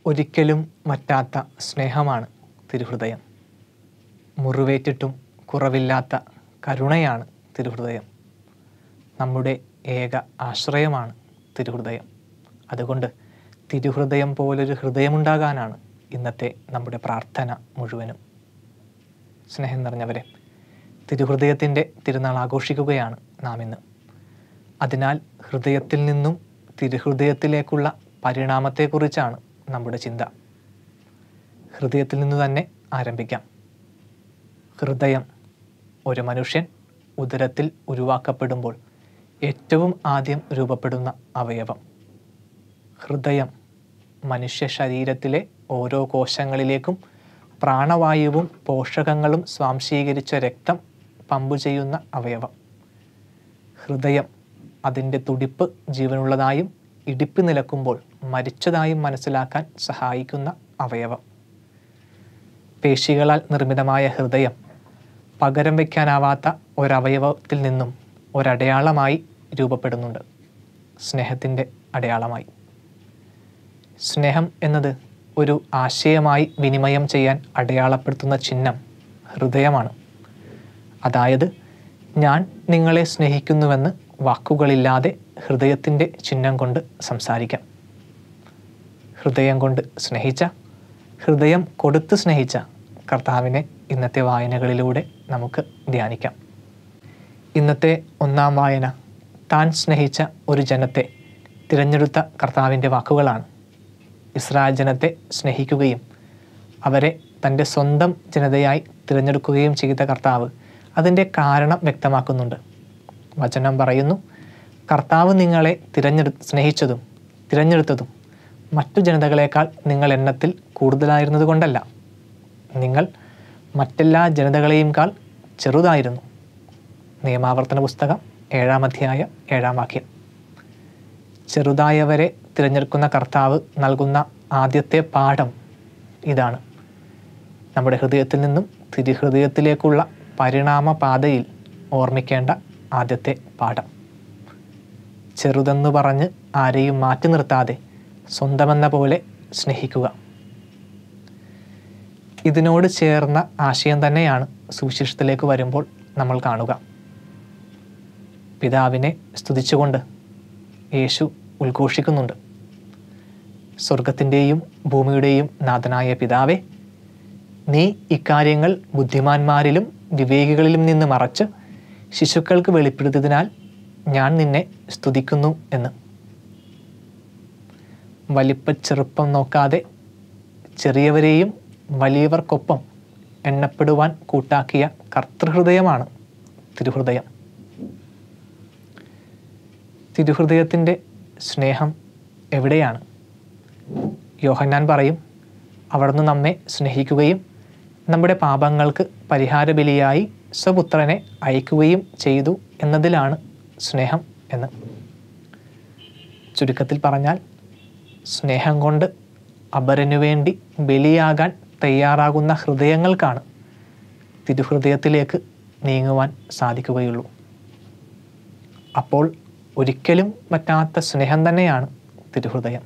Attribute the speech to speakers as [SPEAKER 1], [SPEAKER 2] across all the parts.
[SPEAKER 1] ഒരിക്കലും മറ്റാത്ത സ്നേഹമാണ് തിരുഹൃദയം മുറിവേറ്റിട്ടും കുറവില്ലാത്ത കരുണയാണ് തിരുഹൃദയം നമ്മുടെ ഏക ആശ്രയമാണ് തിരുഹൃദയം അതുകൊണ്ട് തിരുഹൃദയം പോലൊരു ഹൃദയമുണ്ടാകാനാണ് ഇന്നത്തെ നമ്മുടെ പ്രാർത്ഥന മുഴുവനും സ്നേഹം നിറഞ്ഞവരെ തിരുഹൃദയത്തിൻ്റെ തിരുനാൾ ആഘോഷിക്കുകയാണ് നാം ഇന്ന് അതിനാൽ ഹൃദയത്തിൽ നിന്നും തിരുഹൃദയത്തിലേക്കുള്ള പരിണാമത്തെക്കുറിച്ചാണ് നമ്മുടെ ചിന്ത ഹൃദയത്തിൽ നിന്ന് തന്നെ ആരംഭിക്കാം ഹൃദയം ഒരു മനുഷ്യൻ ഉദരത്തിൽ ഉരുവാക്കപ്പെടുമ്പോൾ ഏറ്റവും ആദ്യം രൂപപ്പെടുന്ന അവയവം ഹൃദയം മനുഷ്യ ശരീരത്തിലെ ഓരോ കോശങ്ങളിലേക്കും പ്രാണവായുവും പോഷകങ്ങളും സ്വാംശീകരിച്ച രക്തം പമ്പു ചെയ്യുന്ന അവയവം ഹൃദയം അതിൻ്റെ തുടിപ്പ് ജീവനുള്ളതായും ഇടിപ്പ് നിലക്കുമ്പോൾ മരിച്ചതായും മനസ്സിലാക്കാൻ സഹായിക്കുന്ന അവയവം പേശികളാൽ നിർമ്മിതമായ ഹൃദയം പകരം വയ്ക്കാനാവാത്ത ഒരവയവത്തിൽ നിന്നും ഒരടയാളമായി രൂപപ്പെടുന്നുണ്ട് സ്നേഹത്തിൻ്റെ അടയാളമായി സ്നേഹം എന്നത് ഒരു ആശയമായി വിനിമയം ചെയ്യാൻ അടയാളപ്പെടുത്തുന്ന ചിഹ്നം ഹൃദയമാണ് അതായത് ഞാൻ നിങ്ങളെ സ്നേഹിക്കുന്നുവെന്ന് വാക്കുകളില്ലാതെ ഹൃദയത്തിൻ്റെ ചിഹ്നം കൊണ്ട് സംസാരിക്കാം ഹൃദയം കൊണ്ട് സ്നേഹിച്ച ഹൃദയം കൊടുത്ത് സ്നേഹിച്ച കർത്താവിനെ ഇന്നത്തെ വായനകളിലൂടെ നമുക്ക് ധ്യാനിക്കാം ഇന്നത്തെ ഒന്നാം വായന താൻ സ്നേഹിച്ച ഒരു ജനത്തെ തിരഞ്ഞെടുത്ത കർത്താവിൻ്റെ വാക്കുകളാണ് ഇസ്രായേൽ ജനത്തെ സ്നേഹിക്കുകയും അവരെ തൻ്റെ സ്വന്തം ജനതയായി തിരഞ്ഞെടുക്കുകയും ചെയ്ത കർത്താവ് അതിൻ്റെ കാരണം വ്യക്തമാക്കുന്നുണ്ട് വചനം പറയുന്നു കർത്താവ് നിങ്ങളെ തിരഞ്ഞെടു സ്നേഹിച്ചതും തിരഞ്ഞെടുത്തതും മറ്റു ജനതകളേക്കാൾ നിങ്ങൾ എണ്ണത്തിൽ കൂടുതലായിരുന്നത് കൊണ്ടല്ല നിങ്ങൾ മറ്റെല്ലാ ജനതകളെയും കാൾ ചെറുതായിരുന്നു നിയമാവർത്തന പുസ്തകം ഏഴാം അധ്യായ ഏഴാം വാക്യം ചെറുതായവരെ തിരഞ്ഞെടുക്കുന്ന കർത്താവ് നൽകുന്ന ആദ്യത്തെ പാഠം ഇതാണ് നമ്മുടെ ഹൃദയത്തിൽ നിന്നും തിരുഹൃദയത്തിലേക്കുള്ള പരിണാമ പാതയിൽ ഓർമ്മിക്കേണ്ട ആദ്യത്തെ പാഠം ചെറുതെന്ന് പറഞ്ഞ് ആരെയും മാറ്റി നിർത്താതെ സ്വന്തമെന്ന പോലെ സ്നേഹിക്കുക ഇതിനോട് ചേർന്ന ആശയം തന്നെയാണ് സുവിശേഷത്തിലേക്ക് വരുമ്പോൾ നമ്മൾ കാണുക പിതാവിനെ സ്തുതിച്ചുകൊണ്ട് യേശു ഉദ്ഘോഷിക്കുന്നുണ്ട് സ്വർഗത്തിൻ്റെയും ഭൂമിയുടെയും നാഥനായ പിതാവേ നീ ഇക്കാര്യങ്ങൾ ബുദ്ധിമാന്മാരിലും വിവേകികളിലും നിന്ന് മറച്ച് ശിശുക്കൾക്ക് വെളിപ്പെടുത്തിയതിനാൽ ഞാൻ നിന്നെ സ്തുതിക്കുന്നു എന്ന് വലിപ്പ ചെറുപ്പം നോക്കാതെ ചെറിയവരെയും വലിയവർക്കൊപ്പം എണ്ണപ്പെടുവാൻ കൂട്ടാക്കിയ കർത്തൃഹൃദയമാണ് തിരുഹൃദയം തിരുഹൃദയത്തിൻ്റെ സ്നേഹം എവിടെയാണ് യോഹന്നാൻ പറയും അവിടുന്ന് നമ്മെ സ്നേഹിക്കുകയും നമ്മുടെ പാപങ്ങൾക്ക് പരിഹാര ബലിയായി സ്വപുത്രനെ അയക്കുകയും ചെയ്തു എന്നതിലാണ് സ്നേഹം എന്ന് ചുരുക്കത്തിൽ പറഞ്ഞാൽ സ്നേഹം കൊണ്ട് അപരനു വേണ്ടി ബലിയാകാൻ തയ്യാറാകുന്ന ഹൃദയങ്ങൾക്കാണ് തിരുഹൃദയത്തിലേക്ക് നീങ്ങുവാൻ സാധിക്കുകയുള്ളൂ അപ്പോൾ ഒരിക്കലും പറ്റാത്ത സ്നേഹം തന്നെയാണ് തിരുഹൃദയം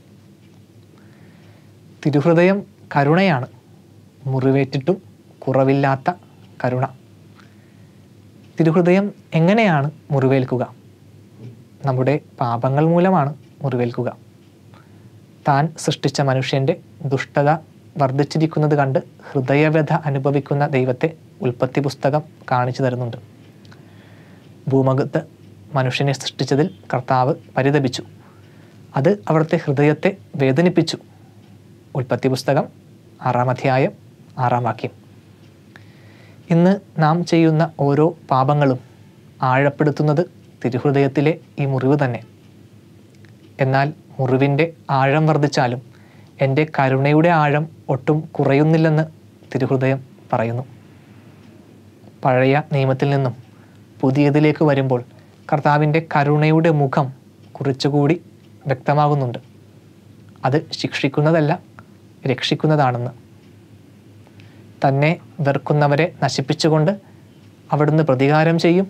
[SPEAKER 1] തിരുഹൃദയം കരുണയാണ് മുറിവേറ്റിട്ടും കുറവില്ലാത്ത കരുണ തിരുഹൃദയം എങ്ങനെയാണ് മുറിവേൽക്കുക നമ്മുടെ പാപങ്ങൾ മൂലമാണ് മുറിവേൽക്കുക താൻ സൃഷ്ടിച്ച മനുഷ്യൻ്റെ ദുഷ്ടത വർദ്ധിച്ചിരിക്കുന്നത് കണ്ട് ഹൃദയവ്യഥ അനുഭവിക്കുന്ന ദൈവത്തെ ഉൽപ്പത്തി പുസ്തകം കാണിച്ചു തരുന്നുണ്ട് ഭൂമുഖത്ത് മനുഷ്യനെ സൃഷ്ടിച്ചതിൽ കർത്താവ് പരിതപിച്ചു അത് അവിടുത്തെ ഹൃദയത്തെ വേദനിപ്പിച്ചു ഉൽപ്പത്തി പുസ്തകം ആറാം അധ്യായം ആറാം വാക്യം ഇന്ന് നാം ചെയ്യുന്ന ഓരോ പാപങ്ങളും ആഴപ്പെടുത്തുന്നത് തിരുഹൃദയത്തിലെ ഈ മുറിവ് തന്നെ എന്നാൽ മുറിവിൻ്റെ ആഴം വർദ്ധിച്ചാലും എൻ്റെ കരുണയുടെ ആഴം ഒട്ടും കുറയുന്നില്ലെന്ന് തിരുഹൃദയം പറയുന്നു പഴയ നിയമത്തിൽ നിന്നും പുതിയതിലേക്ക് വരുമ്പോൾ കർത്താവിൻ്റെ കരുണയുടെ മുഖം കുറച്ചുകൂടി വ്യക്തമാകുന്നുണ്ട് അത് ശിക്ഷിക്കുന്നതല്ല രക്ഷിക്കുന്നതാണെന്ന് തന്നെ വെറുക്കുന്നവരെ നശിപ്പിച്ചുകൊണ്ട് അവിടുന്ന് പ്രതികാരം ചെയ്യും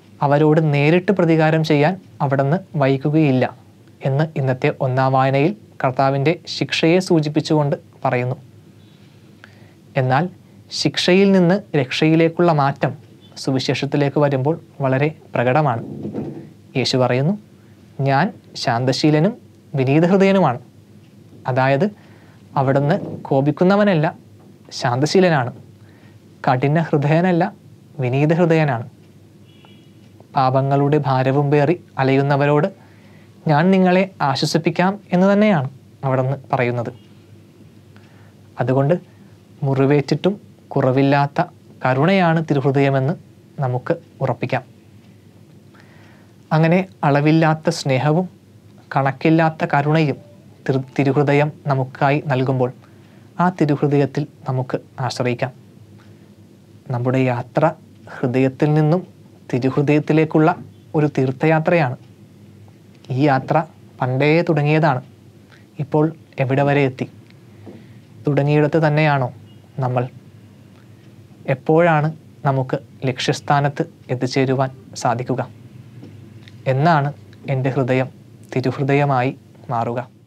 [SPEAKER 1] അവരോട് നേരിട്ട് പ്രതികാരം ചെയ്യാൻ അവിടുന്ന് വൈകുകയില്ല എന്ന് ഇന്നത്തെ ഒന്നാം വായനയിൽ കർത്താവിൻ്റെ ശിക്ഷയെ സൂചിപ്പിച്ചുകൊണ്ട് പറയുന്നു എന്നാൽ ശിക്ഷയിൽ നിന്ന് രക്ഷയിലേക്കുള്ള മാറ്റം സുവിശേഷത്തിലേക്ക് വരുമ്പോൾ വളരെ പ്രകടമാണ് യേശു പറയുന്നു ഞാൻ ശാന്തശീലനും വിനീതഹൃദയനുമാണ് അതായത് അവിടുന്ന് കോപിക്കുന്നവനല്ല ശാന്തശീലനാണ് കഠിന ഹൃദയനല്ല വിനീത ഹൃദയനാണ് പാപങ്ങളുടെ ഭാരവും പേറി അലയുന്നവരോട് ഞാൻ നിങ്ങളെ ആശ്വസിപ്പിക്കാം എന്ന് തന്നെയാണ് അവിടുന്ന് പറയുന്നത് അതുകൊണ്ട് മുറിവേറ്റിട്ടും കുറവില്ലാത്ത കരുണയാണ് തിരുഹൃദയമെന്ന് നമുക്ക് ഉറപ്പിക്കാം അങ്ങനെ അളവില്ലാത്ത സ്നേഹവും കണക്കില്ലാത്ത കരുണയും തിരു തിരുഹൃദയം നമുക്കായി നൽകുമ്പോൾ ആ തിരുഹൃദയത്തിൽ നമുക്ക് ആശ്രയിക്കാം നമ്മുടെ യാത്ര ഹൃദയത്തിൽ നിന്നും തിരുഹൃദയത്തിലേക്കുള്ള ഒരു തീർത്ഥയാത്രയാണ് ഈ യാത്ര പണ്ടേ തുടങ്ങിയതാണ് ഇപ്പോൾ എവിടെ വരെ എത്തി തുടങ്ങിയിടത്ത് തന്നെയാണോ നമ്മൾ എപ്പോഴാണ് നമുക്ക് ലക്ഷ്യസ്ഥാനത്ത് എത്തിച്ചേരുവാൻ സാധിക്കുക എന്നാണ് എൻ്റെ ഹൃദയം തിരുഹൃദയമായി മാറുക